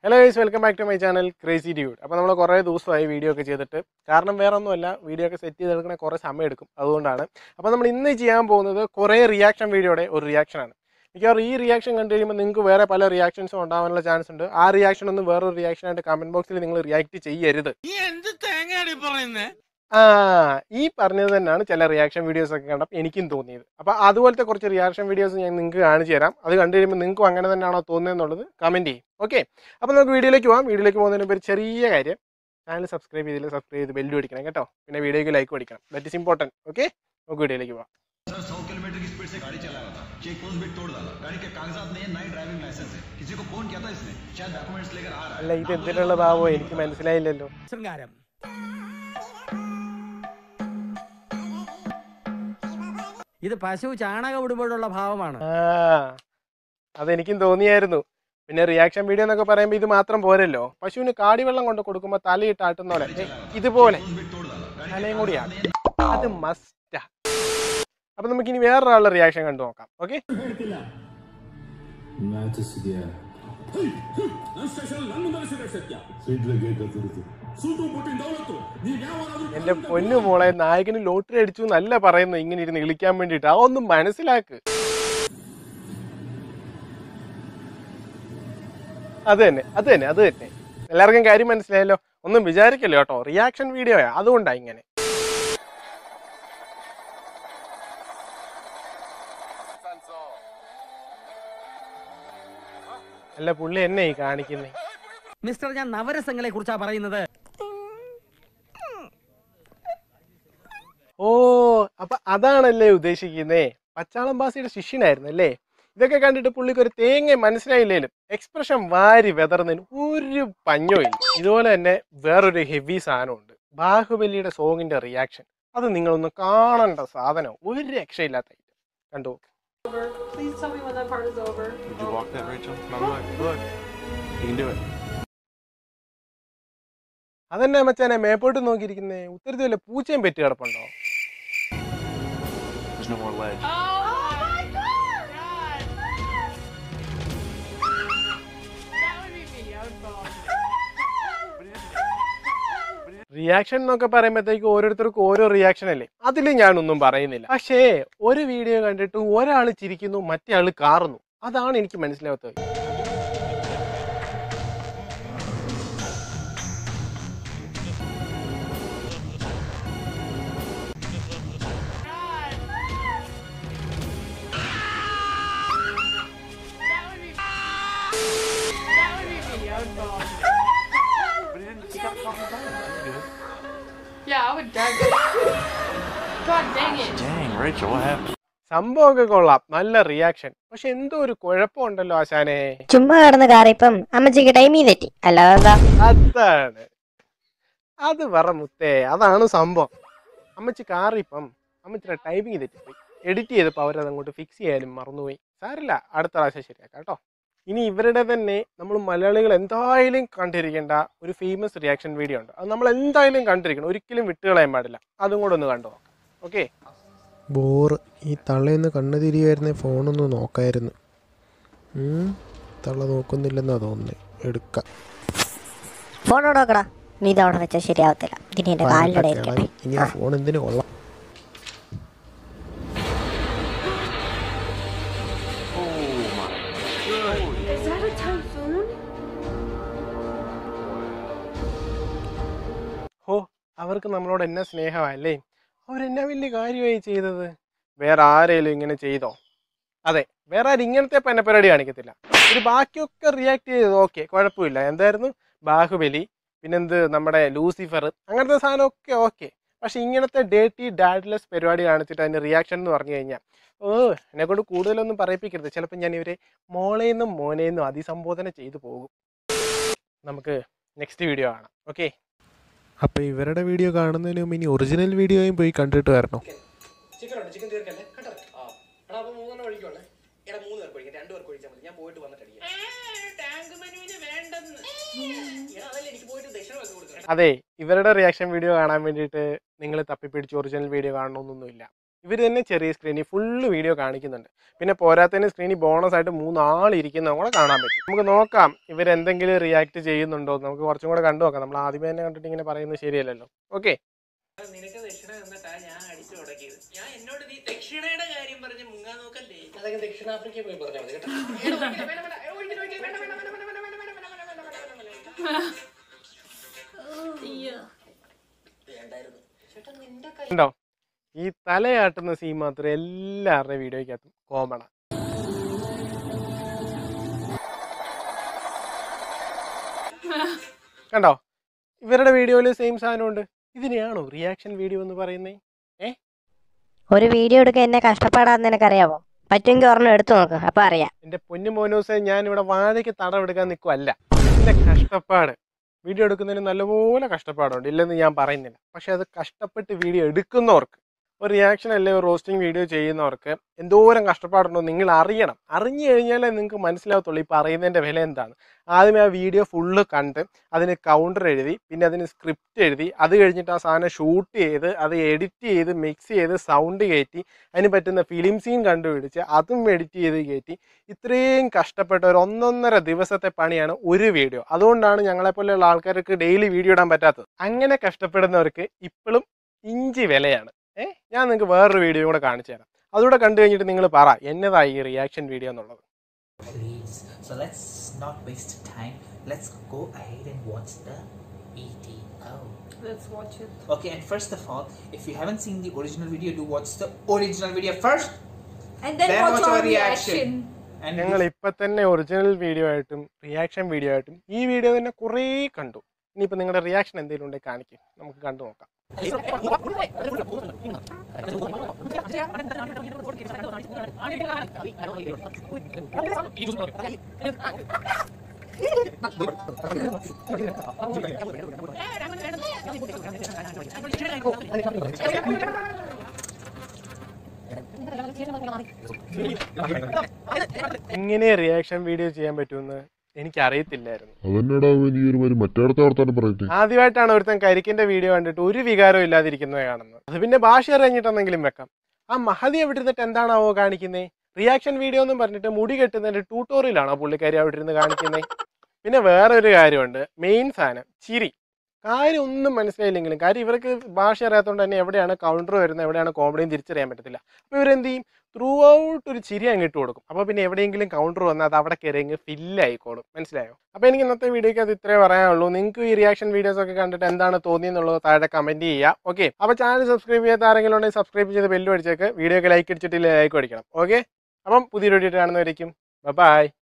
Hello guys welcome back to my channel crazy dude അപ്പോൾ നമ്മൾ കുറേ ദിവസമായി വീഡിയോ ഒക്കെ ചെയ്തിട്ട് കാരണം വേറെ ഒന്നുമല്ല വീഡിയോ ഒക്കെ സെറ്റ് ചെയ്തെടുക്കണ കുറേ സമയം എടുക്കും അതുകൊണ്ടാണ് അപ്പോൾ നമ്മൾ ഇന്ന് ചെയ്യാൻ പോകുന്നത് കുറേ റിയാക്ഷൻ വീഡിയോയുടെ ഒരു റിയാക്ഷനാണ് മിക്കവാറും ഈ റിയാക്ഷൻ കണ്ടു കഴിയുമ്പോൾ നിങ്ങൾക്ക് വേറെ പല റിയാക്ഷൻസും ഉണ്ടാവാനുള്ള ചാൻസ് ഉണ്ട് ആ റിയാക്ഷൻ ഒന്നും വേറൊരു റിയാക്ഷൻ ആയിട്ട് കമന്റ് ബോക്സിൽ നിങ്ങൾ റിയാക്ട് ചെയ്യരുത് നീ എന്ത് തേങ്ങയാടി പറയുന്നേ ആ ഈ പറഞ്ഞത് തന്നെയാണ് ചില റിയാക്ഷൻ വീഡിയോസ് ഒക്കെ കണ്ടപ്പോൾ എനിക്കും തോന്നിയത് അപ്പോൾ അതുപോലത്തെ കുറച്ച് റിയാക്ഷൻ വീഡിയോസ് ഞാൻ നിങ്ങൾക്ക് കാണിച്ചു തരാം അത് കണ്ടു കഴിയുമ്പോൾ നിങ്ങൾക്കും അങ്ങനെ തന്നെയാണോ തോന്നുന്നതെന്നുള്ളത് കമൻറ്റ് ചെയ്യും ഓക്കെ അപ്പോൾ നമുക്ക് വീഡിയോയിലേക്ക് പോകാം വീഡിയോയിലേക്ക് പോകുന്നതിന് മുമ്പ് ഒരു ചെറിയ കാര്യം ചാനൽ സബ്സ്ക്രൈബ് ചെയ്തില്ല സബ്സ്ക്രൈബ് ചെയ്ത് ബെല്ലും അടിക്കണം കേട്ടോ പിന്നെ വീഡിയോയ്ക്ക് ലൈക്ക് അടിക്കണം ദറ്റ് ഇസ് ഇമ്പോർട്ടൻറ്റ് ഓക്കെ നമുക്ക് വീഡിയോയിലേക്ക് പോകാം सर सौ किलोमीटर की स्पीड से गाड़ी चला रहा था चेक पोस्ट भी तोड़ डाला गाड़ी के कागजात नहीं है ना ही ड्राइविंग लाइसेंस है किसी को फोन किया था इसने शायद डॉक्यूमेंट्स लेकर आ रहा അല്ല ഇത് എന്തിനുള്ളതാവോ എനിക്ക് മനസ്സിലായില്ലല്ലോ ശൃംഗാരം ഇത് പശു ചാണകം ഇടുമ്പോഴുള്ള ഭാവമാണ് ആ അതെനിക്കും തോന്നിയായിരുന്നു പിന്നെ റിയാക്ഷൻ വീഡിയോ എന്നൊക്കെ പറയുമ്പോൾ ഇത് മാത്രം പോരല്ലോ പശുവിന് കാടിവെള്ളം കൊണ്ട് കൊടുക്കുമ്പോൾ തലയിട്ട് ആട്ടുന്ന പോലെ ഏ, ഇതുപോലെ തലയും കൂടിയാണ് അത് മസ്റ്റാ അപ്പൊ നമുക്ക് ഇനി വേറൊരാളുടെ റിയാക്ഷൻ കണ്ടു നോക്കാം ഓക്കെ ಮ್ಯಾಚ್ ಇದೆಯಾ ಸೀಟ್ಲೆ ಗೇಟ್ ಹತ್ತಿರುತ್ತೆ ಸೂಟು ಬುಟ್ಟಿನ ದೌಲತ್ತು ನೀವ್ ಯಾವಾಗಾದ್ರೂ എന്റെ പൊന്നു മോളെ നായകന് ലോട്ടറി അടിച്ചു എന്നല്ല പറയുന്നത് ഇങ്ങനെ ഇരുന്ന് വിളിക്കാൻ വേണ്ടിട്ട് അതൊന്നും മനസ്സിലാക്ക് അത് തന്നെ അത് തന്നെ അത് തന്നെ എല്ലാവർക്കും കാര്യം മനസ്സിലായല്ലോ ഒന്നും വിചാരിക്കല്ലോ കേട്ടോ റിയാക്ഷൻ വീഡിയോയാ അതുകൊണ്ടാ ഇങ്ങനെ അല്ല പുള്ളി എന്നെ ഈ കാണിക്കുന്നേ മിസ്റ്റർ ഞാൻ നവരസങ്ങളെ കുറിച്ചാ പറയുന്നത് ഓ അപ്പൊ അതാണല്ലേ ഉദ്ദേശിക്കുന്നേ പച്ചാളം ബാസിയുടെ ശിഷ്യനായിരുന്നു അല്ലേ ഇതൊക്കെ കണ്ടിട്ട് പുള്ളിക്ക് ഒരു തേങ്ങ മനസ്സിലായില്ലേലും എക്സ്പ്രഷൻ വാരി വെതറുന്നതിന് ഒരു പഞ്ഞോ ഇല്ല ഇതുപോലെ തന്നെ വേറൊരു ഹെവി സാധനമുണ്ട് ബാഹുബലിയുടെ സോങ്ങിന്റെ റിയാക്ഷൻ അത് നിങ്ങളൊന്ന് കാണേണ്ട സാധനം ഒരു രക്ഷയില്ലാത്ത item. കണ്ടു നോക്ക്. Please tell me when that part is over. Did you walk that, Rachel? No, look, look. You can do it. അതെന്നെ മച്ചാനെ മേപ്പോട്ട് നോക്കിയിരിക്കുന്നേ ഉത്തരത്തിൽ വല്ല പൂച്ചയും പെറ്റി കിടപ്പുണ്ടോ There's no more ledge. Oh, my god! That would be me. I would fall. Reaction എന്നൊക്കെ പറയുമ്പോഴത്തേക്ക് ഓരോരുത്തർക്കും ഓരോ റിയാക്ഷൻ അല്ലേ അതിൽ ഞാനൊന്നും പറയുന്നില്ല പക്ഷേ ഒരു വീഡിയോ കണ്ടിട്ട് ഒരാൾ ചിരിക്കുന്നു മറ്റേ ആൾ കാറുന്നു അതാണ് എനിക്ക് മനസ്സിലാവാത്തത് That would be That would be me. I would fall. But he didn't stop talking about it. That's good. Yeah, I would die. God dang it. Dang, Rachel, what happened? സംഭവമൊക്കെ കൊള്ളാം നല്ല റിയാക്ഷൻ പക്ഷെ എന്തോ ഒരു കുഴപ്പമുണ്ടല്ലോ ആശാനെ ചുമ്മാ കിടന്ന് കാറിയപ്പം അമ്മച്ചിക്ക് ടൈമിൽ തെറ്റി അല്ലാതെ അതാണ് അത് പറ മുത്തേ അതാണ് സംഭവം അമ്മച്ചി കാറിപ്പം അമ്മച്ചിയുടെ ടൈമിങ് തെറ്റിപ്പോയി എഡിറ്റ് ചെയ്തപ്പോൾ അവരത് അങ്ങോട്ട് ഫിക്സ് ചെയ്യാനും മറന്നുപോയി സാരില്ല അടുത്ത പ്രാവശ്യം ശരിയാക്കാം കേട്ടോ ഇനി ഇവരുടെ തന്നെ നമ്മൾ മലയാളികൾ എന്തായാലും കണ്ടിരിക്കേണ്ട ഒരു ഫേമസ് റിയാക്ഷൻ വീഡിയോ ഉണ്ട് അത് നമ്മൾ എന്തായാലും കണ്ടിരിക്കണം ഒരിക്കലും വിട്ടുകളയാൻ പാടില്ല അതും കൂടെ ഒന്ന് കണ്ടു നോക്കാം ഓക്കെ ബോറ് ഈ തള്ളയൊന്ന് കണ്ണു തിരിയായിരുന്നെ ഫോണൊന്ന് നോക്കായിരുന്നു ഉം, തള്ള നോക്കുന്നില്ലെന്നാ തോന്നുന്നത് എടുക്കാം ഫോൺ അവിടെ വെക്കടാ നീ ഇത് അവിടെ വെച്ചാൽ ശരിയാവത്തില്ല ഇനി എന്റെ കാലിലൂടെ ഇരിക്കട്ടെ ഇനി ആ ഫോൺ എന്തിനു കൊള്ളാം Is that a typhoon? ഹോ അവർക്ക് നമ്മളോട് എന്നാ സ്നേഹമല്ലേ അവരെന്നാ വലിയ കാര്യമായി ചെയ്തത് വേറെ ആരേലും ഇങ്ങനെ ചെയ്തോ അതെ വേറെ ആരും ഇങ്ങനത്തെ പന്നപ്പരിപാടി കാണിക്കത്തില്ല ഒരു ബാക്കിയൊക്കെ റിയാക്ട് ചെയ്തത് ഓക്കെ കുഴപ്പമില്ല എന്തായിരുന്നു ബാഹുബലി പിന്നെന്ത് നമ്മുടെ ലൂസിഫർ അങ്ങനത്തെ സാധനമൊക്കെ ഓക്കെ പക്ഷെ ഇങ്ങനത്തെ ഡേട്ടി ഡാഡ്ലെസ് പരിപാടി കാണിച്ചിട്ട് അതിൻ്റെ റിയാക്ഷൻ എന്ന് പറഞ്ഞു കഴിഞ്ഞാൽ ഓ എന്നെ കൊണ്ട് കൂടുതലൊന്നും പറയിപ്പിക്കരുത് ചിലപ്പോൾ ഞാൻ ഇവരെ മോളേന്നും മോനേന്നും അതിസംബോധന ചെയ്തു പോകും നമുക്ക് നെക്സ്റ്റ് വീഡിയോ കാണാം ഓക്കെ അപ്പോൾ ഇവരുടെ വീഡിയോ കാണുന്നതിന് മുമ്പ് ഇനി ഒറിജിനൽ വീഡിയോയും പോയി കണ്ടിട്ട് വരണം ചിക്കൻ ഉണ്ട് ചിക്കൻ തീർക്കല്ലേ കണ്ടോ ആ എടാ അപ്പൊ മൂന്നെണ്ണം ഒഴിക്കുള്ളേ എടാ മൂന്ന് പേർക്ക് ഒഴിക്കാം രണ്ടു പേർക്ക് ഒഴിച്ചാൽ മതി ഞാൻ പോയിട്ട് വന്നിട്ട് അടിക്കാം അതെ ഇവരുടെ റിയാക്ഷൻ വീഡിയോ കാണാൻ വേണ്ടിയിട്ട് നിങ്ങൾ തപ്പിപ്പിടിച്ച് ഒറിജിനൽ വീഡിയോ കാണണമെന്നൊന്നുമില്ല ഇവർ തന്നെ ചെറിയ സ്ക്രീനിൽ ഫുള്ള് വീഡിയോ കാണിക്കുന്നുണ്ട് പിന്നെ പോരാത്തതിന് സ്ക്രീനിൽ ബോണസ് ആയിട്ട് മൂന്നാൾ ഇരിക്കുന്നതും കൂടെ കാണാൻ പറ്റും നമുക്ക് നോക്കാം ഇവരെന്തെങ്കിലും റിയാക്ട് ചെയ്യുന്നുണ്ടോ എന്ന് നമുക്ക് കുറച്ചും കൂടെ കണ്ടു നോക്കാം നമ്മൾ ആദ്യമേ തന്നെ കണ്ടിട്ട് ഇങ്ങനെ പറയുന്നത് ശരിയല്ലല്ലോ ഓക്കെ നിനക്ക് ദക്ഷിണ തന്നിട്ടാ ഞാൻ അടിച്ചു തുടങ്ങിയത് ഞാൻ എന്നോട് നീ ദക്ഷിണയുടെ കാര്യം പറഞ്ഞ് മുങ്ങാൻ നോക്കല്ലേ അതൊക്കെ ദക്ഷിണാഫ്രിക്കയിൽ പോയി പറഞ്ഞാൽ മതി കേട്ടോ ഉണ്ടോ ഈ തലയാട്ടുന്ന സീൻ മാത്രം എല്ലാവരുടെയും വീഡിയോയ്ക്കകത്തും കോമണാ കണ്ടോ ഇവരുടെ വീഡിയോയിൽ സെയിം സാധനമുണ്ട് ഇതിനെയാണോ റിയാക്ഷൻ വീഡിയോ എന്ന് പറയുന്നത് ഒരു വീഡിയോ എടുക്കാൻ എന്നെ കഷ്ടപ്പാടാന്ന് നിനക്കറിയാവോ പറ്റുമെങ്കിൽ ഒരെണ്ണം എടുത്തു നോക്ക് അപ്പൊ അറിയാം എൻ്റെ പൊന്നു മോനൂസെ ഞാൻ ഇവിടെ വാഴയ്ക്ക് തടവെടുക്കാൻ നിൽക്കുമല്ല എൻ്റെ കഷ്ടപ്പാട് വീഡിയോ എടുക്കുന്നതിന് നല്ലപോലെ കഷ്ടപ്പാടുണ്ട് ഇല്ലെന്ന് ഞാൻ പറയുന്നില്ല പക്ഷെ അത് കഷ്ടപ്പെട്ട് വീഡിയോ എടുക്കുന്നവർക്ക് ഒരു റിയാക്ഷൻ അല്ലെ ഒരു റോസ്റ്റിംഗ് വീഡിയോ ചെയ്യുന്നവർക്ക് എന്തോരം കഷ്ടപ്പാടുണ്ടോ നിങ്ങൾ അറിയണം അറിഞ്ഞു കഴിഞ്ഞാലേ നിങ്ങൾക്ക് മനസ്സിലാവത്തുള്ളൂ ഈ പറയുന്നതിൻ്റെ വില എന്താണ് ആദ്യമേ ആ വീഡിയോ ഫുള്ള് കണ്ട് അതിന് കൗണ്ടർ എഴുതി പിന്നെ അതിന് സ്ക്രിപ്റ്റ് എഴുതി അത് കഴിഞ്ഞിട്ട് ആ സാധനം ഷൂട്ട് ചെയ്ത് അത് എഡിറ്റ് ചെയ്ത് മിക്സ് ചെയ്ത് സൗണ്ട് കയറ്റി അതിന് പറ്റുന്ന ഫിലിം സീൻ കണ്ടുപിടിച്ച് അതും എഡിറ്റ് ചെയ്ത് കയറ്റി ഇത്രയും കഷ്ടപ്പെട്ട ഒരു ഒന്നൊന്നര ദിവസത്തെ പണിയാണ് ഒരു വീഡിയോ അതുകൊണ്ടാണ് ഞങ്ങളെപ്പോലെയുള്ള ആൾക്കാർക്ക് ഡെയിലി വീഡിയോ ഇടാൻ പറ്റാത്തത് അങ്ങനെ കഷ്ടപ്പെടുന്നവർക്ക് ഇപ്പോഴും ഇഞ്ചി വിലയാണ് ഏ ഞാൻ നിങ്ങൾക്ക് വേറൊരു വീഡിയോ കൂടെ കാണിച്ചു തരാം അതുകൂടെ കണ്ടു കഴിഞ്ഞിട്ട് നിങ്ങൾ പറ എന്നതായി ഈ റിയാക്ഷൻ വീഡിയോ എന്നുള്ളത് Please. So let's not waste time. Let's go ahead and watch the ETO. Let's watch it. Okay, and first of all, if you haven't seen the original video, do watch the original video first. And then, Then watch, watch our our reaction. reaction. And ഞങ്ങൾ ഇപ്പൊ തന്നെ original video ആയിട്ടും reaction video ആയിട്ടും ഈ video തന്നെ കുറേ കണ്ടു ഇനിയിപ്പോ നിങ്ങളുടെ റിയാക്ഷൻ എന്തെങ്കിലും ഉണ്ടെങ്കിൽ കാണിക്കും നമുക്ക് കണ്ടു നോക്കാം ഇങ്ങനെ റിയാക്ഷൻ വീഡിയോ ചെയ്യാൻ പറ്റുമെന്ന് എനിക്കറിയത്തില്ലായിരുന്നു അതെന്നടാ നീ ഒരു മാതിരി മറ്റേടത്തെ വർത്താനം പറയട്ടെ ആദ്യമായിട്ടാണ് ഒരുത്തൻ കരിക്കിന്റെ വീഡിയോ കണ്ടിട്ട് ഒരു വികാരവും ഇല്ലാതിരിക്കുന്നത് കാണുന്നത് അത് പിന്നെ ഭാഷ അറിഞ്ഞിട്ടെന്നെങ്കിലും വെക്കാം ആ മഹതി അവിടെ ഇരുന്നിട്ട് എന്താണാവോ കാണിക്കുന്നത് റിയാക്ഷൻ വീഡിയോ എന്നും പറഞ്ഞിട്ട് മുടി കെട്ടുന്നതിന്റെ ട്യൂട്ടോറിയലാണോ പുള്ളിക്കാരി അവിടെ ഇരുന്ന് കാണിക്കുന്നത് പിന്നെ വേറെ ഒരു കാര്യമുണ്ട് മെയിൻ സാധനം ചിരി കാര്യം ഒന്നും മനസ്സിലായില്ലെങ്കിലും കാര്യം ഇവർക്ക് ഭാഷ അറിയാത്തതുകൊണ്ട് തന്നെ എവിടെയാണ് കൗണ്ടർ വരുന്നത് എവിടെയാണ് കോമഡിയും തിരിച്ചറിയാൻ പറ്റത്തില്ല അപ്പോൾ ഇവരെന്ത് ചെയ്യും ത്രൂ ഔട്ട് ഒരു ചിരി അങ്ങ് ഇട്ട് കൊടുക്കും അപ്പോൾ പിന്നെ എവിടെയെങ്കിലും കൗണ്ടർ വന്നാൽ അത് അവിടെ കയറി അങ്ങ് ഫില്ലായിക്കോളും മനസ്സിലായോ അപ്പോൾ എനിക്ക് ഇന്നത്തെ വീഡിയോയ്ക്ക് അത് ഇത്രേ പറയാനുള്ളൂ നിങ്ങൾക്ക് ഈ റിയാക്ഷൻ വീഡിയോസ് ഒക്കെ കണ്ടിട്ട് എന്താണ് തോന്നിയെന്നുള്ളത് താഴെ കമൻറ്റ് ചെയ്യുക ഓക്കെ അപ്പോൾ ചാനൽ സബ്സ്ക്രൈബ് ചെയ്യാത്ത ആരെങ്കിലും ഉണ്ടെങ്കിൽ സബ്സ്ക്രൈബ് ചെയ്ത് ബെല്ലും അടിച്ചേക്ക് വീഡിയോക്ക് ലൈക്ക് അടിച്ചിട്ടില്ല ലൈക്ക് അടിക്കണം ഓക്കെ അപ്പം പുതിയൊരു വീഡിയോ കാണുന്നവരേക്കും ബൈ